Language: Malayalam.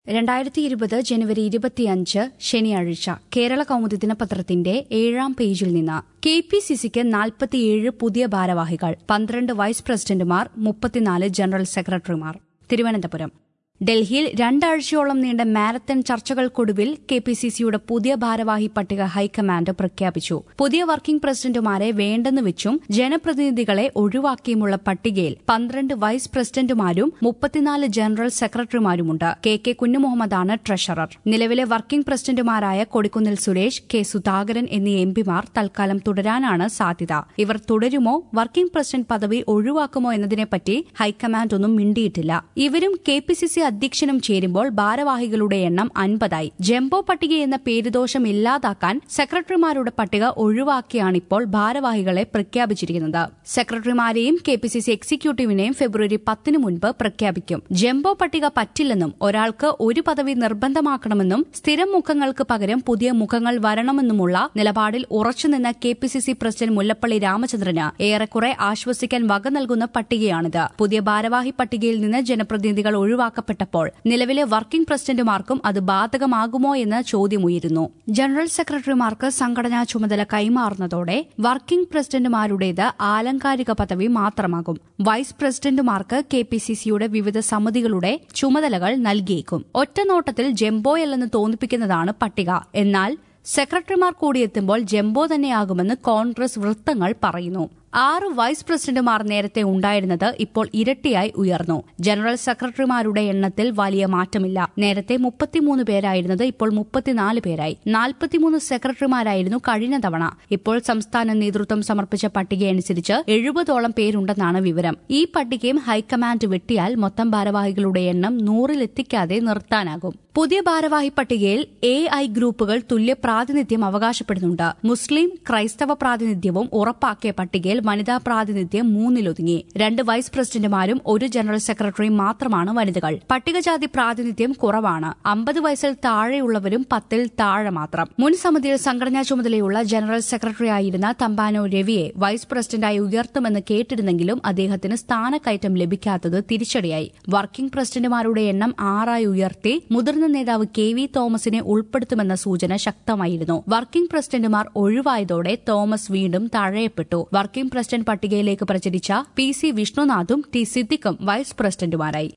രണ്ടായിരത്തി ഇരുപത് ജനുവരി ഇരുപത്തിയഞ്ച് ശനിയാഴ്ച കേരള കൗമുദി ദിനപത്രത്തിന്റെ ഏഴാം പേജിൽ നിന്ന് കെ പി സി സിക്ക് നാൽപ്പത്തിയേഴ് പുതിയ ഭാരവാഹികൾ പന്ത്രണ്ട് വൈസ് പ്രസിഡന്റുമാർ മുപ്പത്തിനാല് ജനറൽ സെക്രട്ടറിമാർ തിരുവനന്തപുരം ഡൽഹിയിൽ രണ്ടാഴ്ചയോളം നീണ്ട മാരത്തൺ ചർച്ചകൾക്കൊടുവിൽ കെ പി സി സിയുടെ പുതിയ ഭാരവാഹി പട്ടിക ഹൈക്കമാൻഡ് പ്രഖ്യാപിച്ചു പുതിയ വർക്കിംഗ് പ്രസിഡന്റുമാരെ വേണ്ടെന്ന് വെച്ചും ജനപ്രതിനിധികളെ ഒഴിവാക്കിയുമുള്ള പട്ടികയിൽ പന്ത്രണ്ട് വൈസ് പ്രസിഡന്റുമാരും മുപ്പത്തിനാല് ജനറൽ സെക്രട്ടറിമാരുമുണ്ട് കെ കെ കുഞ്ഞുമുഹമ്മദാണ് ട്രഷറർ നിലവിലെ വർക്കിംഗ് പ്രസിഡന്റുമാരായ കൊടിക്കുന്നിൽ സുരേഷ് കെ സുധാകരൻ എന്നീ എംപിമാർ തൽക്കാലം തുടരാനാണ് സാധ്യത ഇവർ തുടരുമോ വർക്കിംഗ് പ്രസിഡന്റ് പദവി ഒഴിവാക്കുമോ എന്നതിനെപ്പറ്റി ഹൈക്കമാൻഡ് ഒന്നും മിണ്ടിയിട്ടില്ല ഇവരും കെ പി സി സി അധ്യക്ഷനും ചേരുമ്പോൾ ഭാരവാഹികളുടെ എണ്ണം അൻപതായി ജംബോ പട്ടിക എന്ന പേരുദോഷം ഇല്ലാതാക്കാൻ സെക്രട്ടറിമാരുടെ പട്ടിക ഒഴിവാക്കിയാണിപ്പോൾ ഭാരവാഹികളെ പ്രഖ്യാപിച്ചിരിക്കുന്നത് സെക്രട്ടറിമാരെയും കെ പി സി സി എക്സിക്യൂട്ടീവിനെയും ഫെബ്രുവരി പത്തിന് മുൻപ് പ്രഖ്യാപിക്കും ജംബോ പട്ടിക പറ്റില്ലെന്നും ഒരാൾക്ക് ഒരു പദവി നിർബന്ധമാക്കണമെന്നും സ്ഥിരം മുഖങ്ങൾക്ക് പകരം പുതിയ മുഖങ്ങൾ വരണമെന്നുമുള്ള നിലപാടിൽ ഉറച്ചുനിന്ന K P C C president Mullappally രാമചന്ദ്രന് ഏറെക്കുറെ ആശ്വസിക്കാൻ വക നൽകുന്ന പട്ടികയാണിത് പുതിയ ഭാരവാഹി പട്ടികയിൽ നിന്ന് ജനപ്രതിനിധികൾ ഒഴിവാക്കപ്പെട്ടപ്പോൾ നിലവിലെ വർക്കിംഗ് പ്രസിഡന്റുമാർക്കും അത് ബാധകമാകുമോ എന്ന ചോദ്യമുയരുന്നു ജനറൽ സെക്രട്ടറിമാർക്ക് സംഘടനാ ചുമതല കൈമാറുന്നതോടെ വർക്കിംഗ് പ്രസിഡന്റുമാരുടേത് ആലങ്കാരിക പദവി മാത്രമാകും വൈസ് പ്രസിഡന്റുമാർക്ക് കെ പി സി സിയുടെ വിവിധ സമിതികളുടെ ചുമതലകൾ നൽകിയേക്കും ഒറ്റനോട്ടത്തിൽ ജംബോയല്ലെന്ന് തോന്നിപ്പിക്കുന്നതാണ് പട്ടിക എന്നാൽ സെക്രട്ടറിമാർ കൂടിയെത്തുമ്പോൾ ജംബോ തന്നെയാകുമെന്ന് കോൺഗ്രസ് വൃത്തങ്ങൾ പറയുന്നു ആറ് വൈസ് പ്രസിഡന്റുമാർ നേരത്തെ ഉണ്ടായിരുന്നത് ഇപ്പോൾ ഇരട്ടിയായി ഉയർന്നു ജനറൽ സെക്രട്ടറിമാരുടെ എണ്ണത്തിൽ വലിയ മാറ്റമില്ല നേരത്തെ മുപ്പത്തിമൂന്ന് പേരായിരുന്നത് ഇപ്പോൾ മുപ്പത്തിനാല് പേരായി നാൽപ്പത്തിമൂന്ന് സെക്രട്ടറിമാരായിരുന്നു കഴിഞ്ഞ തവണ ഇപ്പോൾ സംസ്ഥാന നേതൃത്വം സമർപ്പിച്ച പട്ടികയനുസരിച്ച് എഴുപതോളം പേരുണ്ടെന്നാണ് വിവരം ഈ പട്ടികയും ഹൈക്കമാൻഡ് വെട്ടിയാൽ മൊത്തം ഭാരവാഹികളുടെ എണ്ണം നൂറിലെത്തിക്കാതെ നിർത്താനാകും പുതിയ ഭാരവാഹി പട്ടികയിൽ എ ഐ ഗ്രൂപ്പുകൾ തുല്യ പ്രാതിനിധ്യം അവകാശപ്പെടുന്നുണ്ട് മുസ്ലിം ക്രൈസ്തവ പ്രാതിനിധ്യവും ഉറപ്പാക്കിയ പട്ടികയിൽ വനിതാ പ്രാതിനിധ്യം മൂന്നിലൊതുങ്ങി രണ്ട് വൈസ് പ്രസിഡന്റുമാരും ഒരു ജനറൽ സെക്രട്ടറിയും മാത്രമാണ് വനിതകൾ പട്ടികജാതി പ്രാതിനിധ്യം കുറവാണ് അമ്പത് വയസ്സിൽ താഴെയുള്ളവരും പത്തിൽ താഴെ മാത്രം മുൻ സമിതിയിൽ സംഘടനാ ചുമതലയുള്ള ജനറൽ സെക്രട്ടറിയായിരുന്ന തമ്പാനോ രവിയെ വൈസ് പ്രസിഡന്റായി ഉയർത്തുമെന്ന് കേട്ടിരുന്നെങ്കിലും അദ്ദേഹത്തിന് സ്ഥാനക്കയറ്റം ലഭിക്കാത്തത് തിരിച്ചടിയായി വർക്കിംഗ് പ്രസിഡന്റുമാരുടെ എണ്ണം ആറായി ഉയർത്തി മുതിർന്ന നേതാവ് കെ വി തോമസിനെ ഉൾപ്പെടുത്തുമെന്ന സൂചന ശക്തമായിരുന്നു വർക്കിംഗ് പ്രസിഡന്റുമാർ ഒഴിവായതോടെ തോമസ് വീണ്ടും തഴയപ്പെട്ടു വർക്കിംഗ് പ്രസിഡന്റ് പട്ടികയിലേക്ക് പ്രചരിച്ച പി സി വിഷ്ണുനാഥും ടി സിദ്ദിഖും വൈസ് പ്രസിഡന്റുമാരായി